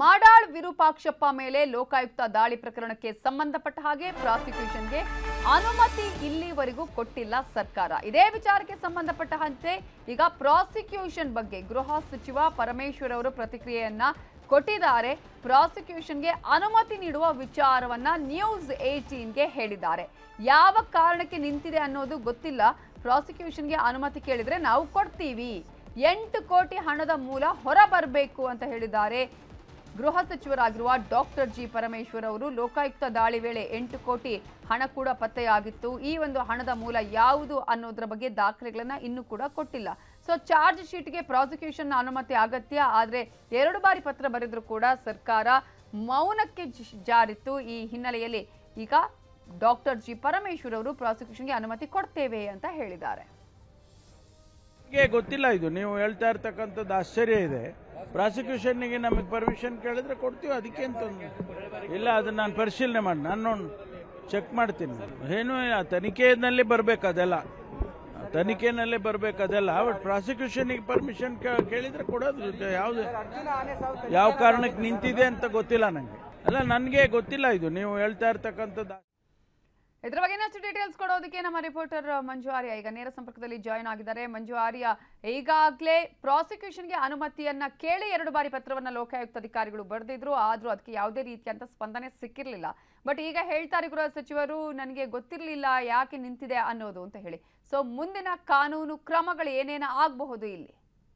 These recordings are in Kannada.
ಮಾಡಾಳ್ ವಿರೂಪಾಕ್ಷಪ್ಪ ಮೇಲೆ ಲೋಕಾಯುಕ್ತ ದಾಳಿ ಪ್ರಕರಣಕ್ಕೆ ಸಂಬಂಧಪಟ್ಟ ಹಾಗೆ ಪ್ರಾಸಿಕ್ಯೂಷನ್ಗೆ ಅನುಮತಿ ಇಲ್ಲಿವರೆಗೂ ಕೊಟ್ಟಿಲ್ಲ ಸರ್ಕಾರ ಇದೇ ವಿಚಾರಕ್ಕೆ ಸಂಬಂಧಪಟ್ಟಂತೆ ಈಗ ಪ್ರಾಸಿಕ್ಯೂಷನ್ ಬಗ್ಗೆ ಗೃಹ ಸಚಿವ ಪರಮೇಶ್ವರ್ ಅವರು ಪ್ರತಿಕ್ರಿಯೆಯನ್ನ ಕೊಟ್ಟಿದ್ದಾರೆ ಪ್ರಾಸಿಕ್ಯೂಷನ್ಗೆ ಅನುಮತಿ ನೀಡುವ ವಿಚಾರವನ್ನ ನ್ಯೂಸ್ ಏಟೀನ್ಗೆ ಹೇಳಿದ್ದಾರೆ ಯಾವ ಕಾರಣಕ್ಕೆ ನಿಂತಿದೆ ಅನ್ನೋದು ಗೊತ್ತಿಲ್ಲ ಪ್ರಾಸಿಕ್ಯೂಷನ್ಗೆ ಅನುಮತಿ ಕೇಳಿದ್ರೆ ನಾವು ಕೊಡ್ತೀವಿ ಎಂಟು ಕೋಟಿ ಹಣದ ಮೂಲ ಹೊರ ಬರಬೇಕು ಅಂತ ಹೇಳಿದ್ದಾರೆ ಗೃಹ ಸಚಿವರಾಗಿರುವ ಡಾಕ್ಟರ್ ಜಿ ಪರಮೇಶ್ವರ್ ಅವರು ಲೋಕಾಯುಕ್ತ ದಾಳಿ ವೇಳೆ ಎಂಟು ಕೋಟಿ ಹಣ ಕೂಡ ಪತ್ತೆಯಾಗಿತ್ತು ಈ ಒಂದು ಹಣದ ಮೂಲ ಯಾವುದು ಅನ್ನೋದ್ರ ಬಗ್ಗೆ ದಾಖಲೆಗಳನ್ನ ಇನ್ನೂ ಕೂಡ ಕೊಟ್ಟಿಲ್ಲ ಸೊ ಚಾರ್ಜ್ ಶೀಟ್ಗೆ ಪ್ರಾಸಿಕ್ಯೂಷನ್ ಅನುಮತಿ ಅಗತ್ಯ ಆದರೆ ಎರಡು ಬಾರಿ ಪತ್ರ ಬರೆದ್ರು ಕೂಡ ಸರ್ಕಾರ ಮೌನಕ್ಕೆ ಜ- ಜಾರಿತ್ತು ಈ ಹಿನ್ನೆಲೆಯಲ್ಲಿ ಈಗ ಡಾಕ್ಟರ್ ಜಿ ಪರಮೇಶ್ವರ್ ಅವರು ಪ್ರಾಸಿಕ್ಯೂಷನ್ಗೆ ಅನುಮತಿ ಕೊಡ್ತೇವೆ ಅಂತ ಹೇಳಿದ್ದಾರೆ ನನಗೆ ಗೊತ್ತಿಲ್ಲ ಇದು ನೀವು ಹೇಳ್ತಾ ಇರ್ತಕ್ಕಂಥದ್ದು ಆಶ್ಚರ್ಯ ಇದೆ ಪ್ರಾಸಿಕ್ಯೂಷನ್ಗೆ ನಮಗೆ ಪರ್ಮಿಷನ್ ಕೇಳಿದ್ರೆ ಕೊಡ್ತೀವಿ ಅದಕ್ಕೆ ಅಂತ ಇಲ್ಲ ಅದನ್ನ ನಾನು ಪರಿಶೀಲನೆ ಮಾಡಿ ನಾನು ಚೆಕ್ ಮಾಡ್ತೀನಿ ಏನು ಇಲ್ಲ, ತನಿಖೆನಲ್ಲಿ ಬರ್ಬೇಕು ಅದೆಲ್ಲ ತನಿಖೆನಲ್ಲೇ ಬರ್ಬೇಕು ಅದೆಲ್ಲ ಬಟ್ ಪ್ರಾಸಿಕ್ಯೂಷನ್ಗೆ ಪರ್ಮಿಷನ್ ಕೇಳಿದ್ರೆ ಕೊಡೋದು ಇದು ಯಾವ್ದು ಯಾವ ಕಾರಣಕ್ಕೆ ನಿಂತಿದೆ ಅಂತ ಗೊತ್ತಿಲ್ಲ ನನಗೆ ಅಲ್ಲ ನನಗೆ ಗೊತ್ತಿಲ್ಲ ಇದು ನೀವು ಹೇಳ್ತಾ ಇರ್ತಕ್ಕಂಥದ್ದು ಇದರ ಬಗ್ಗೆ ಇನ್ನಷ್ಟು ಡೀಟೇಲ್ಸ್ ಕೊಡೋದಕ್ಕೆ ನಮ್ಮ ರಿಪೋರ್ಟರ್ ಮಂಜು ಆರ್ಯ ಈಗ ನೇರ ಸಂಪರ್ಕದಲ್ಲಿ ಜಾಯಿನ್ ಆಗಿದ್ದಾರೆ ಮಂಜು ಆರ್ಯ ಈಗಾಗಲೇ ಪ್ರಾಸಿಕ್ಯೂಷನ್ಗೆ ಅನುಮತಿಯನ್ನ ಕೇಳಿ ಎರಡು ಬಾರಿ ಪತ್ರವನ್ನ ಲೋಕಾಯುಕ್ತ ಅಧಿಕಾರಿಗಳು ಬರೆದಿದ್ರು ಆದ್ರೂ ಅದಕ್ಕೆ ಯಾವುದೇ ರೀತಿಯಂತ ಸ್ಪಂದನೆ ಸಿಕ್ಕಿರಲಿಲ್ಲ ಬಟ್ ಈಗ ಹೇಳ್ತಾರೆ ಗೃಹ ಸಚಿವರು ನನಗೆ ಗೊತ್ತಿರಲಿಲ್ಲ ಯಾಕೆ ನಿಂತಿದೆ ಅನ್ನೋದು ಅಂತ ಹೇಳಿ ಸೊ ಮುಂದಿನ ಕಾನೂನು ಕ್ರಮಗಳು ಏನೇನ ಆಗಬಹುದು ಇಲ್ಲಿ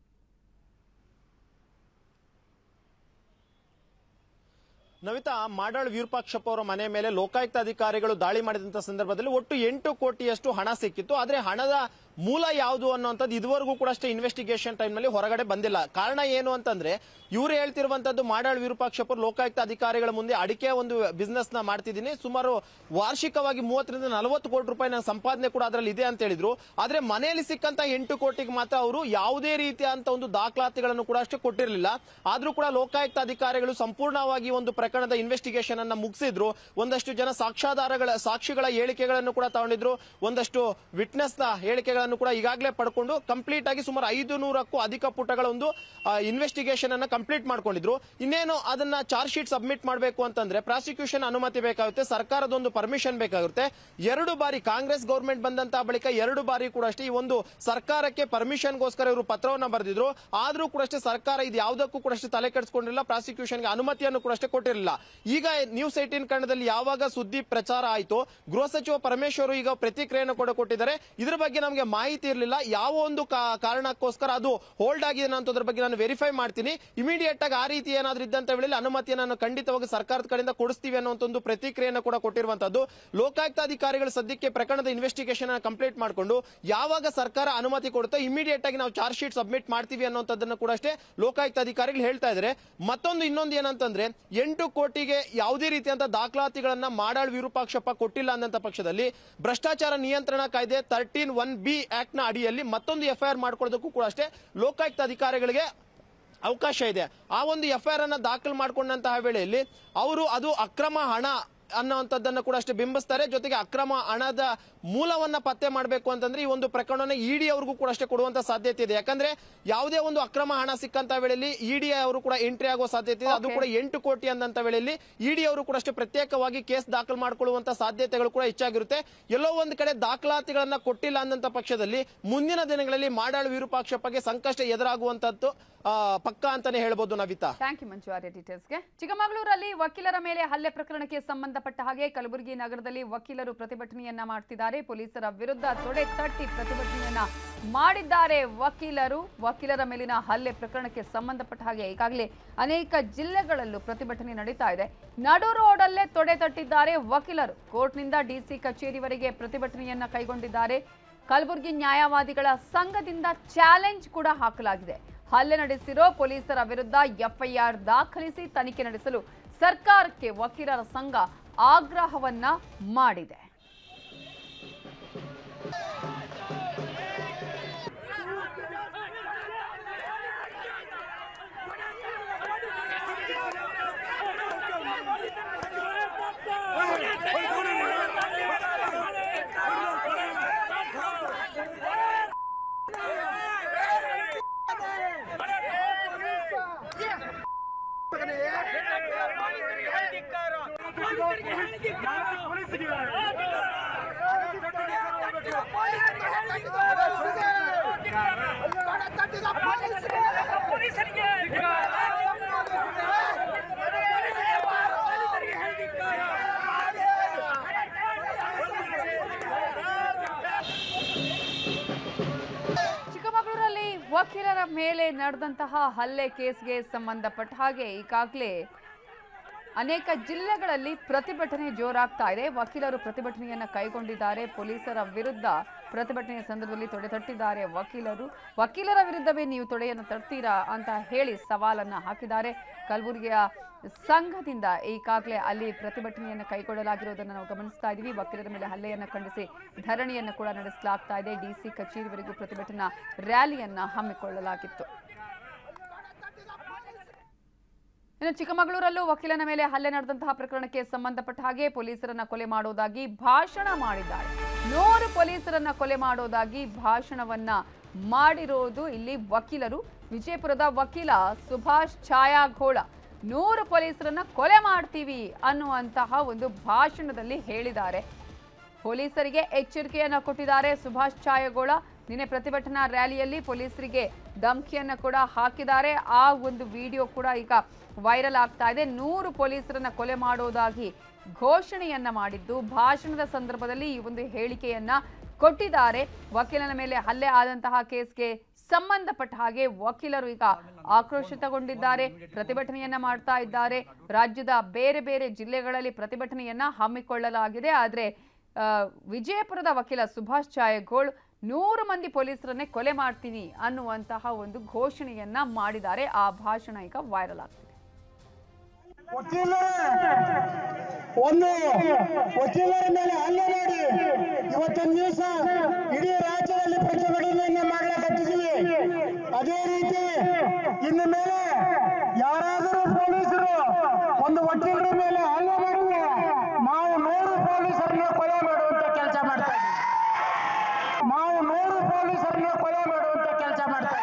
ನವಿತಾ ಮಾಡಾಳ್ ವಿರೂಪಾಕ್ಷಪ್ಪ ಅವರ ಮನೆ ಮೇಲೆ ಲೋಕಾಯುಕ್ತ ಅಧಿಕಾರಿಗಳು ದಾಳಿ ಮಾಡಿದಂತ ಸಂದರ್ಭದಲ್ಲಿ ಒಟ್ಟು ಎಂಟು ಕೋಟಿಯಷ್ಟು ಹಣ ಸಿಕ್ಕಿತ್ತು ಆದ್ರೆ ಹಣದ ಮೂಲ ಯಾವುದು ಅನ್ನುವಂಥದ್ದು ಇದುವರೆಗೂ ಕೂಡ ಅಷ್ಟೇ ಇನ್ವೆಸ್ಟಿಗೇಷನ್ ಟೈಮ್ ನಲ್ಲಿ ಹೊರಗಡೆ ಬಂದಿಲ್ಲ ಕಾರಣ ಏನು ಅಂತಂದ್ರೆ ಇವರು ಹೇಳ್ತಿರುವಂತದ್ದು ಮಾಡಾಳ್ ವಿರೂಪಾಕ್ಷಪ್ಪ ಅವರು ಲೋಕಾಯುಕ್ತ ಅಧಿಕಾರಿಗಳ ಮುಂದೆ ಅಡಿಕೆ ಒಂದು ಬಿಸ್ನೆಸ್ ನ ಮಾಡ್ತಿದ್ದೀನಿ ಸುಮಾರು ವಾರ್ಷಿಕವಾಗಿ ಮೂವತ್ತರಿಂದ ನಲವತ್ತು ಕೋಟಿ ರೂಪಾಯಿ ನನ್ನ ಸಂಪಾದನೆ ಕೂಡ ಅದರಲ್ಲಿ ಇದೆ ಅಂತ ಹೇಳಿದ್ರು ಆದ್ರೆ ಮನೆಯಲ್ಲಿ ಸಿಕ್ಕಂತ ಎಂಟು ಕೋಟಿಗೆ ಮಾತ್ರ ಅವರು ಯಾವುದೇ ರೀತಿಯಾದಂತ ಒಂದು ದಾಖಲಾತಿಗಳನ್ನು ಕೂಡ ಅಷ್ಟೇ ಕೊಟ್ಟಿರಲಿಲ್ಲ ಆದ್ರೂ ಕೂಡ ಲೋಕಾಯುಕ್ತ ಅಧಿಕಾರಿಗಳು ಸಂಪೂರ್ಣವಾಗಿ ಒಂದು ಪ್ರಕರಣದ ಇನ್ವೆಸ್ಟಿಗೇಷನ್ ಅನ್ನ ಮುಗಿಸಿದ್ರು ಒಂದಷ್ಟು ಜನ ಸಾಕ್ಷ್ಯಾಧಾರಗಳ ಸಾಕ್ಷಿಗಳ ಹೇಳಿಕೆಗಳನ್ನು ಕೂಡ ತಗೊಂಡಿದ್ರು ಒಂದಷ್ಟು ವಿಟ್ನೆಸ್ ನ ಹೇಳಿಕೆಗಳನ್ನು ಕೂಡ ಈಗಾಗಲೇ ಪಡ್ಕೊಂಡು ಕಂಪ್ಲೀಟ್ ಆಗಿ ಸುಮಾರು ಐದು ನೂರಕ್ಕೂ ಅಧಿಕ ಪುಟಗಳ ಒಂದು ಇನ್ವೆಸ್ಟಿಗೇಷನ್ ಅನ್ನ ಕಂಪ್ಲೀಟ್ ಮಾಡ್ಕೊಂಡಿದ್ರು ಇನ್ನೇನು ಅದನ್ನ ಚಾರ್ಜ್ ಶೀಟ್ ಸಬ್ಮಿಟ್ ಮಾಡಬೇಕು ಅಂತಂದ್ರೆ ಪ್ರಾಸಿಕ್ಯೂಷನ್ ಅನುಮತಿ ಬೇಕಾಗುತ್ತೆ ಸರ್ಕಾರದ ಒಂದು ಪರ್ಮಿಷನ್ ಬೇಕಾಗುತ್ತೆ ಎರಡು ಬಾರಿ ಕಾಂಗ್ರೆಸ್ ಗೌರ್ಮೆಂಟ್ ಬಂದಂತಹ ಬಳಿಕ ಎರಡು ಬಾರಿ ಕೂಡ ಅಷ್ಟೇ ಈ ಒಂದು ಸರ್ಕಾರಕ್ಕೆ ಪರ್ಮಿಷನ್ಗೋಸ್ಕರ ಇವರು ಪತ್ರವನ್ನ ಬರೆದಿದ್ರು ಆದ್ರೂ ಕೂಡ ಅಷ್ಟೇ ಸರ್ಕಾರ ಇದು ಯಾವುದಕ್ಕೂ ಕೂಡ ಅಷ್ಟೇ ತಲೆ ಕೆಡಿಸ್ಕೊಂಡಿರಲಿಲ್ಲ ಪ್ರಾಸಿಕ್ಯೂಷನ್ಗೆ ಅನುಮತಿಯನ್ನು ಕೂಡ ಅಷ್ಟೇ ಕೊಟ್ಟಿರಲಿಲ್ಲ ಈಗ ನ್ಯೂಸ್ ಏಟೀನ್ ಕನ್ನಡದಲ್ಲಿ ಯಾವಾಗ ಸುದ್ದಿ ಪ್ರಚಾರ ಆಯಿತು ಗೃಹ ಸಚಿವ ಪರಮೇಶ್ವರ್ ಈಗ ಪ್ರತಿಕ್ರಿಯೆಯನ್ನು ಕೂಡ ಕೊಟ್ಟಿದ್ದಾರೆ ಇದ್ರ ಬಗ್ಗೆ ನಮಗೆ ಮಾಹಿತಿ ಇರಲಿಲ್ಲ ಯಾವ ಒಂದು ಕಾ- ಕಾರಣಕ್ಕೋಸ್ಕರ ಅದು ಹೋಲ್ಡ್ ಆಗಿದೆ ಅನ್ನೋದ್ರ ಬಗ್ಗೆ ನಾನು ವೆರಿಫೈ ಮಾಡ್ತೀನಿ ಇಮಿಡಿಯೇಟ್ ಆಗಿ ಆ ರೀತಿ ಏನಾದ್ರೂ ಇದ್ದಂತ ವೇಳೆಯಲ್ಲಿ ಅನುಮತಿಯನ್ನು ನಾನು ಖಂಡಿತವಾಗಿ ಸರ್ಕಾರದ ಕಡೆಯಿಂದ ಕೊಡಿಸ್ತೀವಿ ಅನ್ನುವಂತ ಒಂದು ಪ್ರತಿಕ್ರಿಯೆಯನ್ನು ಕೂಡ ಕೊಟ್ಟಿರುವಂತದ್ದು ಲೋಕಾಯುಕ್ತ ಅಧಿಕಾರಿಗಳು ಸದ್ಯಕ್ಕೆ ಪ್ರಕರಣದ ಇನ್ವೆಸ್ಟಿಗೇಷನ್ ಕಂಪ್ಲೀಟ್ ಮಾಡಿಕೊಂಡು ಯಾವಾಗ ಸರ್ಕಾರ ಅನುಮತಿ ಕೊಡುತ್ತೋ ಇಮಿಡಿಯೇಟ್ ಆಗಿ ನಾವು ಚಾರ್ಜ್ ಶೀಟ್ ಸಬ್ಮಿಟ್ ಮಾಡ್ತೀವಿ ಅನ್ನೋಂಥದ್ದನ್ನು ಕೂಡ ಅಷ್ಟೇ ಲೋಕಾಯುಕ್ತ ಅಧಿಕಾರಿಗಳು ಹೇಳ್ತಾ ಇದ್ದಾರೆ ಮತ್ತೊಂದು ಇನ್ನೊಂದು ಏನಂತಂದ್ರೆ ಎಂಟು ಕೋಟಿಗೆ ಯಾವುದೇ ರೀತಿಯಂತ ದಾಖಲಾತಿಗಳನ್ನ ಮಾಡಾಳ್ ವಿರೂಪಾಕ್ಷಪ್ಪ ಕೊಟ್ಟಿಲ್ಲ ಅನ್ನಂತ ಪಕ್ಷದಲ್ಲಿ ಭ್ರಷ್ಟಾಚಾರ ನಿಯಂತ್ರಣ ಕಾಯ್ದೆ ತರ್ಟೀನ್ ಒನ್ ಬಿ ಆಕ್ಟ್ ನ ಅಡಿಯಲ್ಲಿ ಮತ್ತೊಂದು ಎಫ್ಐಆರ್ ಮಾಡ್ಕೊಳ್ಳೋದಕ್ಕೂ ಕೂಡ ಅಷ್ಟೇ ಲೋಕಾಯುಕ್ತ ಅಧಿಕಾರಿಗಳಿಗೆ ಅವಕಾಶ ಇದೆ ಆ ಒಂದು ಎಫ್ಐಆರ್ ಅನ್ನ ದಾಖಲು ಮಾಡಿಕೊಂಡಂತಹ ವೇಳೆಯಲ್ಲಿ ಅವರು ಅದು ಅಕ್ರಮ ಹಣ ಅನ್ನೋಂಥದ್ದನ್ನು ಕೂಡ ಅಷ್ಟೇ ಬಿಂಬಿಸ್ತಾರೆ ಜೊತೆಗೆ ಅಕ್ರಮ ಹಣದ ಮೂಲವನ್ನ ಪತ್ತೆ ಮಾಡಬೇಕು ಅಂತಂದ್ರೆ ಈ ಒಂದು ಪ್ರಕರಣನ ಇಡಿ ಅವ್ರಿಗೂ ಕೂಡ ಅಷ್ಟೇ ಕೊಡುವಂತ ಸಾಧ್ಯತೆ ಇದೆ ಯಾಕಂದ್ರೆ ಯಾವುದೇ ಒಂದು ಅಕ್ರಮ ಹಣ ಸಿಕ್ಕಂತ ವೇಳೆಯಲ್ಲಿ ಇಡಿ ಅವರು ಕೂಡ ಎಂಟ್ರಿ ಆಗೋ ಸಾಧ್ಯತೆ ಇದೆ ಅದು Okay. ಕೂಡ ಎಂಟು ಕೋಟಿ ಅಂದಂತ ವೇಳೆಯಲ್ಲಿ ಇಡಿ ಅವರು ಕೂಡ ಅಷ್ಟೇ ಪ್ರತ್ಯೇಕವಾಗಿ ಕೇಸ್ ದಾಖಲು ಮಾಡಿಕೊಳ್ಳುವಂತ ಸಾಧ್ಯತೆಗಳು ಕೂಡ ಹೆಚ್ಚಾಗಿರುತ್ತೆ ಎಲ್ಲೋ ಒಂದು ಕಡೆ ದಾಖಲಾತಿಗಳನ್ನ ಕೊಟ್ಟಿಲ್ಲ ಅಂದಂತ ಪಕ್ಷದಲ್ಲಿ ಮುಂದಿನ ದಿನಗಳಲ್ಲಿ ಮಾಡಾಳು ವಿರೂಪಾಕ್ಷಪ್ಪಗೆ ಸಂಕಷ್ಟ ಎದುರಾಗುವಂತದ್ದು ಆ, ಪಕ್ಕ ಅಂತಾನೆ ಹೇಳ್ಬೋದು ನವಿತಾ ಥ್ಯಾಂಕ್ ಯು ಮಂಜು ಆರ್ಯ ಡೀಟೇಲ್ಸ್ಗೆ ಚಿಕ್ಕಮಗಳೂರಲ್ಲಿ ವಕೀಲರ ಮೇಲೆ ಹಲ್ಲೆ ಪ್ರಕರಣಕ್ಕೆ ಸಂಬಂಧಪಟ್ಟ ಹಾಗೆ ಕಲಬುರಗಿ ನಗರದಲ್ಲಿ ವಕೀಲರು ಪ್ರತಿಭಟನೆಯನ್ನ ಮಾಡ್ತಿದ್ದಾರೆ ಪೊಲೀಸರ ವಿರುದ್ಧ ತೊಡೆ ತಟ್ಟಿ ಪ್ರತಿಭಟನೆಯನ್ನ ಮಾಡಿದ್ದಾರೆ ವಕೀಲರು ವಕೀಲರ ಮೇಲಿನ ಹಲ್ಲೆ ಪ್ರಕರಣಕ್ಕೆ ಸಂಬಂಧಪಟ್ಟ ಹಾಗೆ ಈಗಾಗಲೇ ಅನೇಕ ಜಿಲ್ಲೆಗಳಲ್ಲೂ ಪ್ರತಿಭಟನೆ ನಡೀತಾ ಇದೆ ನಡು ರೋಡಲ್ಲೇ ತೊಡೆ ತಟ್ಟಿದ್ದಾರೆ ವಕೀಲರು ಕೋರ್ಟ್ನಿಂದ ಡಿಸಿ ಕಚೇರಿವರೆಗೆ ಪ್ರತಿಭಟನೆಯನ್ನ ಕೈಗೊಂಡಿದ್ದಾರೆ ಕಲಬುರಗಿ ನ್ಯಾಯವಾದಿಗಳ ಸಂಘದಿಂದ ಚಾಲೆಂಜ್ ಕೂಡ ಹಾಕಲಾಗಿದೆ ಹಲ್ಲೆ ನಡೆಸಿರೋ ಪೊಲೀಸರ ವಿರುದ್ಧ ಎಫ್ಐಆರ್ ದಾಖಲಿಸಿ ತನಿಖೆ ನಡೆಸಲು ಸರ್ಕಾರಕ್ಕೆ ವಕೀಲರ ಸಂಘ ಆಗ್ರಹವನ್ನ ಮಾಡಿದೆ ಚಿಕ್ಕಮಗಳೂರಲ್ಲಿ ವಕೀಲರ ಮೇಲೆ ನಡೆದಂತಹ ಹಲ್ಲೆ ಕೇಸ್ಗೆ ಸಂಬಂಧಪಟ್ಟ ಹಾಗೆ ಈಗಾಗಲೇ ಅನೇಕ ಜಿಲ್ಲೆಗಳಲ್ಲಿ ಪ್ರತಿಭಟನೆ ಜೋರಾಗ್ತಾ ಇದೆ ವಕೀಲರು ಪ್ರತಿಭಟನೆಯನ್ನ ಕೈಗೊಂಡಿದ್ದಾರೆ ಪೊಲೀಸರ ವಿರುದ್ಧ ಪ್ರತಿಭಟನೆಯ ಸಂದರ್ಭದಲ್ಲಿ ತೊಡೆ ತಟ್ಟಿದ್ದಾರೆ ವಕೀಲರು ವಕೀಲರ ವಿರುದ್ಧವೇ ನೀವು ತೊಡೆಯನ್ನು ತಟ್ತೀರಾ ಅಂತ ಹೇಳಿ ಸವಾಲನ್ನ ಹಾಕಿದ್ದಾರೆ ಕಲಬುರಗಿಯ ಸಂಘದಿಂದ ಈಗಾಗಲೇ ಅಲ್ಲಿ ಪ್ರತಿಭಟನೆಯನ್ನು ಕೈಗೊಳ್ಳಲಾಗಿರುವುದನ್ನು ನಾವು ಗಮನಿಸ್ತಾ ಇದ್ದೀವಿ ವಕೀಲರ ಮೇಲೆ ಹಲ್ಲೆಯನ್ನು ಖಂಡಿಸಿ ಧರಣಿಯನ್ನು ಕೂಡ ನಡೆಸಲಾಗ್ತಾ ಇದೆ ಡಿಸಿ ಕಚೇರಿವರೆಗೂ ಪ್ರತಿಭಟನಾ ರ್ಯಾಲಿಯನ್ನ ಹಮ್ಮಿಕೊಳ್ಳಲಾಗಿತ್ತು ಇನ್ನು ಚಿಕ್ಕಮಗಳೂರಲ್ಲೂ ವಕೀಲನ ಮೇಲೆ ಹಲ್ಲೆ ನಡೆದಂತಹ ಪ್ರಕರಣಕ್ಕೆ ಸಂಬಂಧಪಟ್ಟ ಹಾಗೆ ಪೊಲೀಸರನ್ನ ಕೊಲೆ ಮಾಡೋದಾಗಿ ಭಾಷಣ ಮಾಡಿದ್ದಾರೆ ನೂರು ಪೊಲೀಸರನ್ನ ಕೊಲೆ ಮಾಡೋದಾಗಿ ಭಾಷಣವನ್ನ ಮಾಡಿರೋದು ಇಲ್ಲಿ ವಕೀಲರು ವಿಜಯಪುರದ ವಕೀಲ ಸುಭಾಷ್ ಛಾಯಾಘೋಳ ನೂರು ಪೊಲೀಸರನ್ನ ಕೊಲೆ ಮಾಡ್ತೀವಿ ಅನ್ನುವಂತಹ ಒಂದು ಭಾಷಣದಲ್ಲಿ ಹೇಳಿದ್ದಾರೆ ಪೊಲೀಸರಿಗೆ ಎಚ್ಚರಿಕೆಯನ್ನ ಕೊಟ್ಟಿದ್ದಾರೆ ಸುಭಾಷ್ ಛಾಯಗೋಳ ನಿನ್ನೆ ಪ್ರತಿಭಟನಾ ರ್ಯಾಲಿಯಲ್ಲಿ ಪೊಲೀಸರಿಗೆ ಧಮಕಿಯನ್ನ ಕೂಡ ಹಾಕಿದ್ದಾರೆ ಆ ಒಂದು ವಿಡಿಯೋ ಕೂಡ ಈಗ ವೈರಲ್ ಆಗ್ತಾ ಇದೆ ನೂರು ಪೊಲೀಸರನ್ನ ಕೊಲೆ ಮಾಡೋದಾಗಿ ಘೋಷಣೆಯನ್ನ ಮಾಡಿದ್ದು ಭಾಷಣದ ಸಂದರ್ಭದಲ್ಲಿ ಈ ಒಂದು ಹೇಳಿಕೆಯನ್ನ ಕೊಟ್ಟಿದ್ದಾರೆ ವಕೀಲನ ಮೇಲೆ ಹಲ್ಲೆ ಆದಂತಹ ಕೇಸ್ಗೆ ಸಂಬಂಧಪಟ್ಟ ಹಾಗೆ ವಕೀಲರು ಈಗ ಆಕ್ರೋಶಿತಗೊಂಡಿದ್ದಾರೆ ಪ್ರತಿಭಟನೆಯನ್ನ ಮಾಡ್ತಾ ಇದ್ದಾರೆ ರಾಜ್ಯದ ಬೇರೆ ಬೇರೆ ಜಿಲ್ಲೆಗಳಲ್ಲಿ ಪ್ರತಿಭಟನೆಯನ್ನ ಹಮ್ಮಿಕೊಳ್ಳಲಾಗಿದೆ ಆದರೆ ಆ, ವಿಜಯಪುರದ ವಕೀಲ ಸುಭಾಷ್ ಛಾಯಗೋಳ್ ನೂರು ಮಂದಿ ಪೊಲೀಸರನ್ನೇ ಕೊಲೆ ಮಾಡ್ತೀನಿ ಅನ್ನುವಂತಹ ಒಂದು ಘೋಷಣೆಯನ್ನ ಮಾಡಿದ್ದಾರೆ ಆ ಭಾಷಣ ಈಗ ವೈರಲ್ ಆಗ್ತಿದೆ ವಕೀಲರೇ ಒಂದು ವಕೀಲರ ಮೇಲೆ ಹಲ್ಲೆ ಮಾಡಿ ಇವತ್ತಿನ ದಿವಸ ಇಡೀ ರಾಜ್ಯದಲ್ಲಿ ಪ್ರತಿಭಟನೆಯನ್ನ ಮಾಡ್ಲಕತ್ತಿದ್ದೀವಿ ಅದೇ ರೀತಿ ಇನ್ನು ಮೇಲೆ ಯಾರಾದರೂ ಪೊಲೀಸರು ಒಂದು ವಕೀಲರ ಮೇಲೆ ಹಲ್ಲೆ ಮಾಡಿದ್ರೆ ನಾವು ನೂರು ಪೊಲೀಸರನ್ನ ಕೊಲೆ ಮಾಡುವಂತ ಕೆಲಸ ಮಾಡ್ತಾ ಇದ್ದೀವಿ ನಾವು ನೂರು ಪೊಲೀಸರನ್ನ ಕೊಲೆ ಮಾಡುವಂತ ಕೆಲಸ ಮಾಡ್ತಾ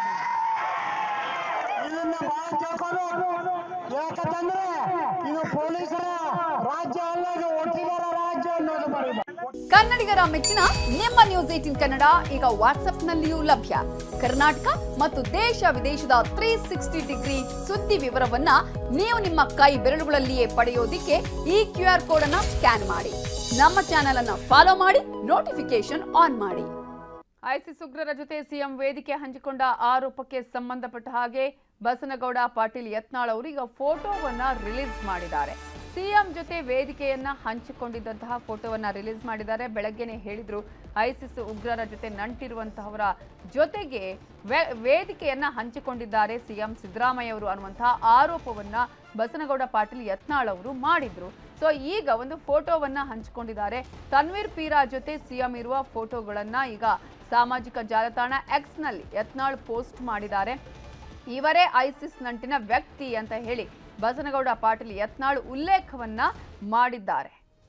ಇದ್ದೀವಿ ಇದನ್ನ ಬಹಳ ತಿಳ್ಕೋಬೇಕು ಯಾಕಂತಂದ್ರೆ ಇದು ಪೊಲೀಸರ ರಾಜ್ಯ ಅಲ್ಲ ಇದು ವಕೀಲರ ರಾಜ್ಯ ಅನ್ನೋದು ಬರೀಬೇಕು ಕನ್ನಡಿಗರ ಮೆಚ್ಚಿನ ನಿಮ್ಮ ನ್ಯೂಸ್ ಏಟಿನ್ ಕನ್ನಡ ಈಗ ವಾಟ್ಸ್ಆಪ್ನಲ್ಲಿಯೂ ಲಭ್ಯ ಕರ್ನಾಟಕ ಮತ್ತು ದೇಶ ವಿದೇಶದ ತ್ರೀ ಸಿಕ್ಸ್ಟಿ ಡಿಗ್ರಿ ಸುದ್ದಿ ವಿವರವನ್ನ ನೀವು ನಿಮ್ಮ ಕೈ ಬೆರಳುಗಳಲ್ಲಿಯೇ ಪಡೆಯೋದಿಕ್ಕೆ ಈ ಕ್ಯೂ ಆರ್ ಕೋಡ್ ಅನ್ನ ಸ್ಕ್ಯಾನ್ ಮಾಡಿ ನಮ್ಮ ಚಾನೆಲ್ ಅನ್ನ ಫಾಲೋ ಮಾಡಿ ನೋಟಿಫಿಕೇಶನ್ ಆನ್ ಮಾಡಿ ಐಸಿಸ್ ಉಗ್ರರ ಜೊತೆ ಸಿಎಂ ವೇದಿಕೆ ಹಂಚಿಕೊಂಡ ಆರೋಪಕ್ಕೆ ಸಂಬಂಧಪಟ್ಟ ಹಾಗೆ ಬಸನಗೌಡ ಪಾಟೀಲ್ ಯತ್ನಾಳ್ ಅವರು ಈಗ ಫೋಟೋವನ್ನ ರಿಲೀಸ್ ಮಾಡಿದ್ದಾರೆ ಸಿಎಂ ಜೊತೆ ವೇದಿಕೆಯನ್ನ ಹಂಚಿಕೊಂಡಿದ್ದಂತಹ ಫೋಟೋವನ್ನ ರಿಲೀಸ್ ಮಾಡಿದ್ದಾರೆ ಬೆಳಗ್ಗೆನೆ ಹೇಳಿದ್ರು ಐಸಿಸ್ ಉಗ್ರರ ಜೊತೆ ನಂಟಿರುವಂತಹವರ ಜೊತೆಗೆ ವೇ- ವೇದಿಕೆಯನ್ನ ಹಂಚಿಕೊಂಡಿದ್ದಾರೆ ಸಿಎಂ ಸಿದ್ದರಾಮಯ್ಯ ಅವರು ಅನ್ನುವಂತಹ ಆರೋಪವನ್ನ ಬಸನಗೌಡ ಪಾಟೀಲ್ ಯತ್ನಾಳ್ ಅವರು ಮಾಡಿದ್ರು ಸೊ ಈಗ ಒಂದು ಫೋಟೋವನ್ನ ಹಂಚಿಕೊಂಡಿದ್ದಾರೆ ತನ್ವೀರ್ ಪೀರಾ ಜೊತೆ ಸಿಎಂ ಇರುವ ಫೋಟೋಗಳನ್ನ ಈಗ ಸಾಮಾಜಿಕ ಜಾಲತಾಣ ಎಕ್ಸ್ ನಲ್ಲಿ ಯತ್ನಾಳ್ ಪೋಸ್ಟ್ ಮಾಡಿದ್ದಾರೆ ಇವರೇ ಐಸಿಸ್ ನಂಟಿನ ವ್ಯಕ್ತಿ ಅಂತ ಹೇಳಿ ಬಸನಗೌಡ ಪಾಟೀಲ್ ಯತ್ನಾಳ್ ಉಲ್ಲೇಖವನ್ನ ಮಾಡಿದ್ದಾರೆ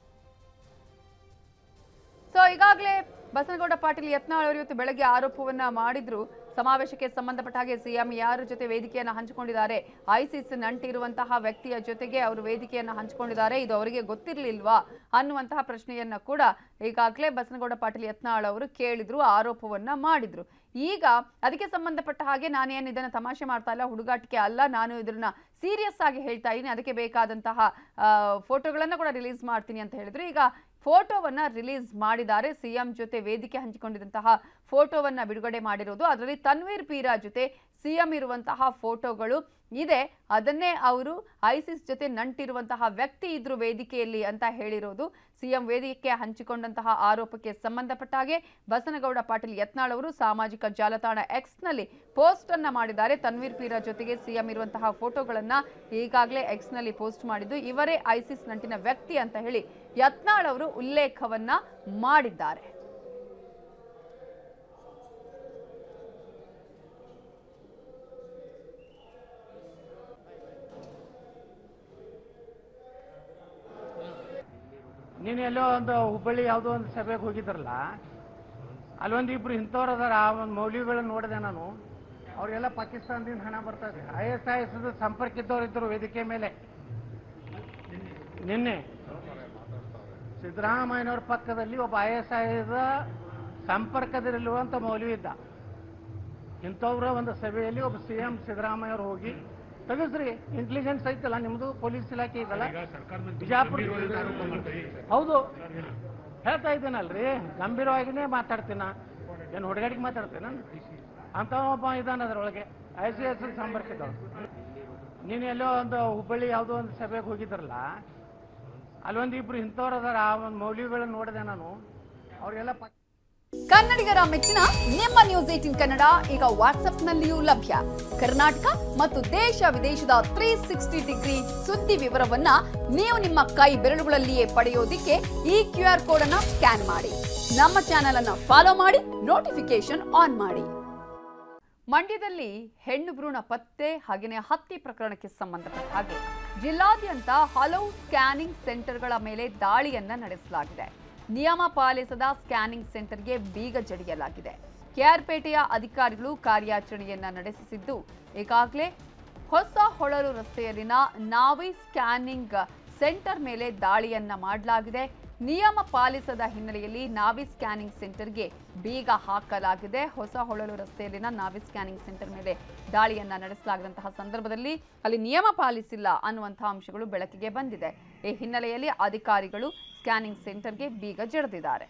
ಸೊ ಈಗಾಗಲೇ ಬಸನಗೌಡ ಪಾಟೀಲ್ ಯತ್ನಾಳ್ ಅವರು ಇವತ್ತು ಬೆಳಗ್ಗೆ ಆರೋಪವನ್ನ ಮಾಡಿದ್ರು ಸಮಾವೇಶಕ್ಕೆ ಸಂಬಂಧಪಟ್ಟ ಹಾಗೆ ಸಿಎಂ ಯಾರ ಜೊತೆ ವೇದಿಕೆಯನ್ನ ಹಂಚಿಕೊಂಡಿದ್ದಾರೆ ಐಸಿಸ್ ನಂಟಿರುವಂತಹ ವ್ಯಕ್ತಿಯ ಜೊತೆಗೆ ಅವರು ವೇದಿಕೆಯನ್ನ ಹಂಚಿಕೊಂಡಿದ್ದಾರೆ ಇದು ಅವರಿಗೆ ಗೊತ್ತಿರಲಿಲ್ವಾ ಅನ್ನುವಂತಹ ಪ್ರಶ್ನೆಯನ್ನ ಕೂಡ ಈಗಾಗಲೇ ಬಸನಗೌಡ ಪಾಟೀಲ್ ಯತ್ನಾಳ್ ಅವರು ಕೇಳಿದ್ರು ಆರೋಪವನ್ನ ಮಾಡಿದ್ರು ಈಗ ಅದಕ್ಕೆ ಸಂಬಂಧಪಟ್ಟ ಹಾಗೆ ನಾನೇನು ಇದನ್ನ ತಮಾಷೆ ಮಾಡ್ತಾ ಇಲ್ಲ ಹುಡುಗಾಟಿಕೆ ಅಲ್ಲ ನಾನು ಇದನ್ನ ಸೀರಿಯಸ್ ಆಗಿ ಹೇಳ್ತಾ ಇದ್ದೀನಿ ಅದಕ್ಕೆ ಬೇಕಾದಂತಹ ಆ, ಫೋಟೋಗಳನ್ನ ಕೂಡ ರಿಲೀಸ್ ಮಾಡ್ತೀನಿ ಅಂತ ಹೇಳಿದ್ರು ಈಗ ಫೋಟೋವನ್ನ ರಿಲೀಸ್ ಮಾಡಿದ್ದಾರೆ ಸಿಎಂ ಜೊತೆ ವೇದಿಕೆ ಹಂಚಿಕೊಂಡಿದ್ದಂತಹ ಫೋಟೋವನ್ನ ಬಿಡುಗಡೆ ಮಾಡಿರೋದು ಅದರಲ್ಲಿ ತನ್ವೀರ್ ಪೀರಾ ಜೊತೆ ಸಿಎಂ ಇರುವಂತಹ ಫೋಟೋಗಳು ಇದೆ ಅದನ್ನೇ ಅವರು ಐಸಿಸ್ ಜೊತೆ ನಂಟಿರುವಂತಹ ವ್ಯಕ್ತಿ ಇದ್ರು ವೇದಿಕೆಯಲ್ಲಿ ಅಂತ ಹೇಳಿರೋದು ಸಿಎಂ ವೇದಿಕೆ ಹಂಚಿಕೊಂಡಂತಹ ಆರೋಪಕ್ಕೆ ಸಂಬಂಧಪಟ್ಟ ಹಾಗೆ ಬಸನಗೌಡ ಪಾಟೀಲ್ ಯತ್ನಾಳ್ ಅವರು ಸಾಮಾಜಿಕ ಜಾಲತಾಣ ಎಕ್ಸ್ ನಲ್ಲಿ ಪೋಸ್ಟ್ ಅನ್ನ ಮಾಡಿದ್ದಾರೆ ತನ್ವೀರ್ ಪೀರಾ ಜೊತೆಗೆ ಸಿಎಂ ಇರುವಂತಹ ಫೋಟೋಗಳನ್ನ ಈಗಾಗಲೇ ಎಕ್ಸ್ ನಲ್ಲಿ ಪೋಸ್ಟ್ ಮಾಡಿದ್ದು ಇವರೇ ಐಸಿಸ್ ನಂಟಿನ ವ್ಯಕ್ತಿ ಅಂತ ಹೇಳಿ ಯತ್ನಾಳ್ ಅವರು ಉಲ್ಲೇಖವನ್ನ ಮಾಡಿದ್ದಾರೆ ನೀನು ಎಲ್ಲೋ ಒಂದು ಹುಬ್ಬಳ್ಳಿ ಯಾವುದೋ ಒಂದು ಸಭೆಗೆ ಹೋಗಿದ್ರಲ್ಲ ಅಲ್ಲೊಂದು ಇಬ್ರು ಇಂಥವ್ರು ಅದಾರ ಆ ಒಂದು ಮೌಲ್ಯಗಳನ್ನ ನೋಡಿದೆ ನಾನು ಅವ್ರಿಗೆಲ್ಲ ಪಾಕಿಸ್ತಾನದಿಂದ ಹಣ ಬರ್ತದೆ ಐ ಎಸ್ ಐ ಎಸ್ ಸಂಪರ್ಕ ಇದ್ದವ್ರು ಇದ್ರು ವೇದಿಕೆ ಮೇಲೆ ನಿನ್ನೆ ಸಿದ್ದರಾಮಯ್ಯನವ್ರ ಪಕ್ಕದಲ್ಲಿ ಒಬ್ಬ ಐ ಎಸ್ ಐದ ಸಂಪರ್ಕದಲ್ಲಿರುವಂತ ಮೌಲ್ವಿ ಇದ್ದ ಇಂಥವ್ರ ಒಂದು ಸಭೆಯಲ್ಲಿ ಒಬ್ಬ ಸಿ ಎಂ ಸಿದ್ದರಾಮಯ್ಯ ಅವರು ಹೋಗಿ ತೆಗೆಸ್ರಿ ಇಂಟೆಲಿಜೆನ್ಸ್ ಐತಲ್ಲ ನಿಮ್ದು ಪೊಲೀಸ್ ಇಲಾಖೆ ಇದಲ್ಲ ಬಿಜಾಪುರ ಹೌದು ಹೇಳ್ತಾ ಇದ್ದೀನಲ್ರಿ ಗಂಭೀರವಾಗಿನೇ ಮಾತಾಡ್ತೀನ ಏನು ಹುಡುಗಾಡಿಗೆ ಮಾತಾಡ್ತೀನ ಅಂತ ಒಬ್ಬ ಇದ್ದಾನೆ ಅದರೊಳಗೆ ಐ ಸಿ ಎಸ್ ಸಂಪರ್ಕ ಇದ್ದವ್ರು ನೀನು ಎಲ್ಲೋ ಒಂದು ಹುಬ್ಬಳ್ಳಿ ಯಾವುದೋ ಒಂದು ಸಭೆಗೆ ಹೋಗಿದ್ರಲ್ಲ ಅಲ್ಲೊಂದು ಇಬ್ರು ಇಂಥವ್ರು ಅದಾರ ಆ ಒಂದು ಮೌಲ್ಯಗಳನ್ನ ನೋಡಿದೆ ನಾನು ಅವ್ರಿಗೆಲ್ಲ ಪಕ್ಕ ಕನ್ನಡಿಗರ ಮೆಚ್ಚಿನ ನಿಮ್ಮ ನ್ಯೂಸ್ ಏಟಿನ್ ಕನ್ನಡ ಈಗ ವಾಟ್ಸ್ಆಪ್ನಲ್ಲಿಯೂ ಲಭ್ಯ ಕರ್ನಾಟಕ ಮತ್ತು ದೇಶ ವಿದೇಶದ ತ್ರೀ ಸಿಕ್ಸ್ಟಿ ಡಿಗ್ರಿ ಸುದ್ದಿ ವಿವರವನ್ನ ನೀವು ನಿಮ್ಮ ಕೈ ಬೆರಳುಗಳಲ್ಲಿಯೇ ಪಡೆಯೋದಿಕ್ಕೆ ಈ ಕ್ಯೂ ಆರ್ ಕೋಡ್ ಅನ್ನ ಸ್ಕ್ಯಾನ್ ಮಾಡಿ ನಮ್ಮ ಚಾನೆಲ್ ಅನ್ನ ಫಾಲೋ ಮಾಡಿ ನೋಟಿಫಿಕೇಶನ್ ಆನ್ ಮಾಡಿ ಮಂಡ್ಯದಲ್ಲಿ ಹೆಣ್ಣು ಭ್ರೂಣ ಪತ್ತೆ ಹಾಗೆಯೇ ಹತ್ಯೆ ಪ್ರಕರಣಕ್ಕೆ ಸಂಬಂಧಪಟ್ಟ ಹಾಗೆ ಜಿಲ್ಲಾದ್ಯಂತ ಹಲವು ಸ್ಕ್ಯಾನಿಂಗ್ ಸೆಂಟರ್ಗಳ ಮೇಲೆ ದಾಳಿಯನ್ನ ನಡೆಸಲಾಗಿದೆ ನಿಯಮ ಪಾಲಿಸದ ಸ್ಕ್ಯಾನಿಂಗ್ ಸೆಂಟರ್ಗೆ ಬೀಗ ಜಡಿಯಲಾಗಿದೆ ಕೆಆರ್ಪೇಟೆಯ ಅಧಿಕಾರಿಗಳು ಕಾರ್ಯಾಚರಣೆಯನ್ನ ನಡೆಸಿದ್ದು ಈಗಾಗಲೇ ಹೊಸ ಹೊಳಲು ರಸ್ತೆಯಲ್ಲಿನ ನಾವಿ ಸ್ಕ್ಯಾನಿಂಗ್ ಸೆಂಟರ್ ಮೇಲೆ ದಾಳಿಯನ್ನ ಮಾಡಲಾಗಿದೆ ನಿಯಮ ಪಾಲಿಸದ ಹಿನ್ನೆಲೆಯಲ್ಲಿ ನಾವಿ ಸ್ಕ್ಯಾನಿಂಗ್ ಸೆಂಟರ್ಗೆ ಬೀಗ ಹಾಕಲಾಗಿದೆ ಹೊಸ ಹೊಳಲು ರಸ್ತೆಯಲ್ಲಿನ ನಾವಿ ಸ್ಕ್ಯಾನಿಂಗ್ ಸೆಂಟರ್ ಮೇಲೆ ದಾಳಿಯನ್ನ ನಡೆಸಲಾಗಿದಂತಹ ಸಂದರ್ಭದಲ್ಲಿ ಅಲ್ಲಿ ನಿಯಮ ಪಾಲಿಸಿಲ್ಲ ಅನ್ನುವಂತಹ ಅಂಶಗಳು ಬೆಳಕಿಗೆ ಬಂದಿದೆ ಈ ಹಿನ್ನೆಲೆಯಲ್ಲಿ ಅಧಿಕಾರಿಗಳು ಸ್ಕ್ಯಾನಿಂಗ್ ಸೆಂಟರ್ಗೆ ಬೀಗ ಜಡಿದಿದ್ದಾರೆ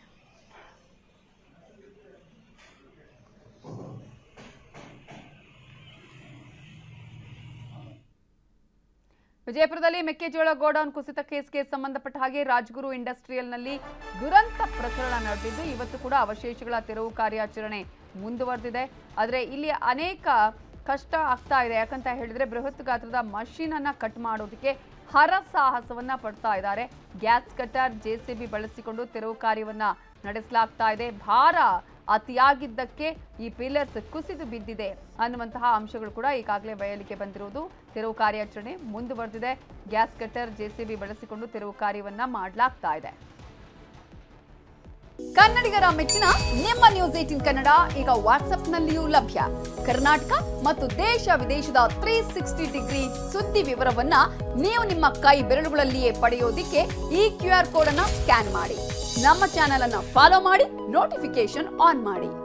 ವಿಜಯಪುರದಲ್ಲಿ ಮೆಕ್ಕೆಜೋಳ ಗೋಡೌನ್ ಕುಸಿತ ಕೇಸ್ಗೆ ಸಂಬಂಧಪಟ್ಟ ಹಾಗೆ ರಾಜ್ಗುರು ಇಂಡಸ್ಟ್ರಿಯಲ್ನಲ್ಲಿ ದುರಂತ ಪ್ರಕರಣ ನಡೆದಿದ್ದು ಇವತ್ತು ಕೂಡ ಅವಶೇಷಗಳ ತೆರವು ಕಾರ್ಯಾಚರಣೆ ಮುಂದುವರೆದಿದೆ ಆದರೆ ಇಲ್ಲಿ ಅನೇಕ ಕಷ್ಟ ಆಗ್ತಾ ಇದೆ ಯಾಕಂತ ಹೇಳಿದ್ರೆ ಬೃಹತ್ ಗಾತ್ರದ ಮಷೀನ್ ಅನ್ನ ಕಟ್ ಮಾಡೋದಕ್ಕೆ ಹರಸಾಹಸವನ್ನ ಪಡ್ತಾ ಇದ್ದಾರೆ ಗ್ಯಾಸ್ ಕಟರ್ ಜೆಸಿಬಿ ಬಳಸಿಕೊಂಡು ತೆರವು ಕಾರ್ಯವನ್ನ ನಡೆಸಲಾಗ್ತಾ ಇದೆ ಭಾರ ಅತಿಯಾಗಿದ್ದಕ್ಕೆ ಈ ಪಿಲ್ಲರ್ಸ್ ಕುಸಿದು ಬಿದ್ದಿದೆ ಅನ್ನುವಂತಹ ಅಂಶಗಳು ಕೂಡ ಈಗಾಗಲೇ ಬಯಲಿಗೆ ಬಂದಿರುವುದು ತೆರವು ಕಾರ್ಯಾಚರಣೆ ಮುಂದುವರೆದಿದೆ ಗ್ಯಾಸ್ ಕಟರ್ ಜೆಸಿಬಿ ಬಳಸಿಕೊಂಡು ತೆರವು ಕಾರ್ಯವನ್ನ ಮಾಡಲಾಗ್ತಾ ಇದೆ ಕನ್ನಡಿಗರ ಮೆಚ್ಚಿನ ನಿಮ್ಮ ನ್ಯೂಸ್ ಏಟಿನ್ ಕನ್ನಡ ಈಗ ವಾಟ್ಸ್ಆಪ್ನಲ್ಲಿಯೂ ಲಭ್ಯ ಕರ್ನಾಟಕ ಮತ್ತು ದೇಶ ವಿದೇಶದ ತ್ರೀ ಸಿಕ್ಸ್ಟಿ ಡಿಗ್ರಿ ಸುದ್ದಿ ವಿವರವನ್ನ ನೀವು ನಿಮ್ಮ ಕೈ ಬೆರಳುಗಳಲ್ಲಿಯೇ ಪಡೆಯೋದಿಕ್ಕೆ ಈ ಕ್ಯೂ ಆರ್ ಕೋಡ್ ಅನ್ನ ಸ್ಕ್ಯಾನ್ ಮಾಡಿ ನಮ್ಮ ಚಾನೆಲ್ ಅನ್ನ ಫಾಲೋ ಮಾಡಿ ನೋಟಿಫಿಕೇಶನ್ ಆನ್ ಮಾಡಿ